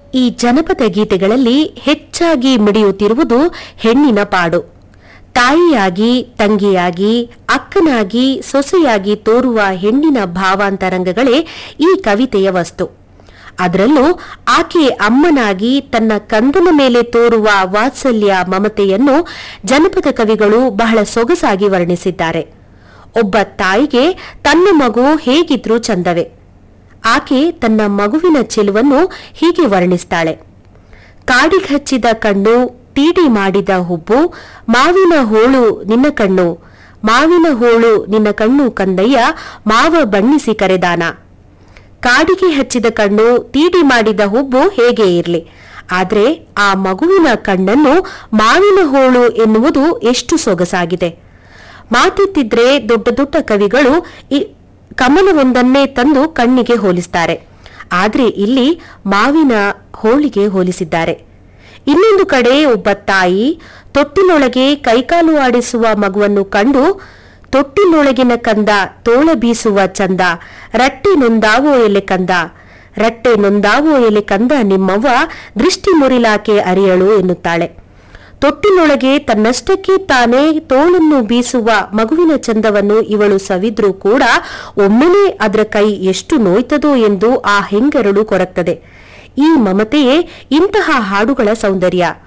ಈ ಜನಪದ ಗೀತೆಗಳಲ್ಲಿ ಹೆಚ್ಚಾಗಿ ಮಿಡಿಯುತ್ತಿರುವುದು ಹೆಣ್ಣಿನ ಪಾಡು ತಾಯಿಯಾಗಿ ತಂಗಿಯಾಗಿ ಅಕ್ಕನಾಗಿ ಸೊಸೆಯಾಗಿ ತೋರುವ ಹೆಣ್ಣಿನ ಭಾವಾಂತರಂಗಗಳೇ ಈ ಕವಿತೆಯ ವಸ್ತು ಅದರಲ್ಲೂ ಆಕೆ ಅಮ್ಮನಾಗಿ ತನ್ನ ಕಂದನ ಮೇಲೆ ತೋರುವ ವಾತ್ಸಲ್ಯ ಮಮತೆಯನ್ನು ಜನಪದ ಕವಿಗಳು ಬಹಳ ಸೊಗಸಾಗಿ ವರ್ಣಿಸಿದ್ದಾರೆ ಒಬ್ಬ ತಾಯಿಗೆ ತನ್ನ ಮಗು ಹೇಗಿದ್ರೂ ಚಂದವೇ ಆಕೆ ತನ್ನ ಮಗುವಿನ ಚೆಲುವನ್ನು ಹೀಗೆ ವರ್ಣಿಸ್ತಾಳೆ ಕಾಡಿಗಚ್ಚಿದ ಕಣ್ಣು ತೀಡಿ ಮಾಡಿದ ಹುಬ್ಬು ಮಾವಿನ ಹೋಳು ನಿನ್ನ ಕಣ್ಣು ಮಾವಿನ ಹೋಳು ನಿನ್ನ ಕಣ್ಣು ಕಂದಯ್ಯ ಮಾವ ಬಣ್ಣಿಸಿ ಕರೆದಾನ ಕಾಡಿಗೆ ಹಚ್ಚಿದ ಕಣ್ಣು ತೀಡಿ ಮಾಡಿದ ಹುಬ್ಬು ಹೇಗೆ ಇರಲಿ ಆದ್ರೆ ಆ ಮಗುವಿನ ಕಣ್ಣನ್ನು ಮಾವಿನ ಹೋಳು ಎನ್ನುವುದು ಎಷ್ಟು ಸೊಗಸಾಗಿದೆ ಮಾತೆತ್ತಿದ್ರೆ ದೊಡ್ಡ ದೊಡ್ಡ ಕವಿಗಳು ಈ ಕಮಲವೊಂದನ್ನೇ ತಂದು ಕಣ್ಣಿಗೆ ಹೋಲಿಸ್ತಾರೆ ಆದ್ರೆ ಇಲ್ಲಿ ಮಾವಿನ ಹೋಳಿಗೆ ಹೋಲಿಸಿದ್ದಾರೆ ಇನ್ನೊಂದು ಕಡೆ ಒಬ್ಬ ತಾಯಿ ತೊಟ್ಟಿಲೊಳಗೆ ಕೈಕಾಲು ಆಡಿಸುವ ಮಗುವನ್ನು ಕಂಡು ತೊಟ್ಟಿಲೊಳಗಿನ ಕಂದ ತೋಳ ಬೀಸುವ ಚಂದ ರಟ್ಟೆ ನೊಂದಾವೋ ಎಲೆ ಕಂದ ರಟ್ಟೆ ನೊಂದಾವೋ ಎಲೆ ಕಂದ ನಿಮ್ಮವ್ವ ದೃಷ್ಟಿ ಮುರಿಲಾಕೆ ಅರಿಯಳು ಎನ್ನುತ್ತಾಳೆ ತೊಟ್ಟಿನೊಳಗೆ ತನ್ನಷ್ಟಕ್ಕೆ ತಾನೇ ತೋಳನ್ನು ಬೀಸುವ ಮಗುವಿನ ಚಂದವನ್ನು ಇವಳು ಸವಿದ್ರೂ ಕೂಡ ಒಮ್ಮೆಲೆ ಅದರ ಕೈ ಎಷ್ಟು ನೋಯ್ತದೋ ಎಂದು ಆ ಹೆಂಗರಳು ಕೊರಗ್ತದೆ ಈ ಮಮತೆಯೇ ಇಂತಹ ಹಾಡುಗಳ ಸೌಂದರ್ಯ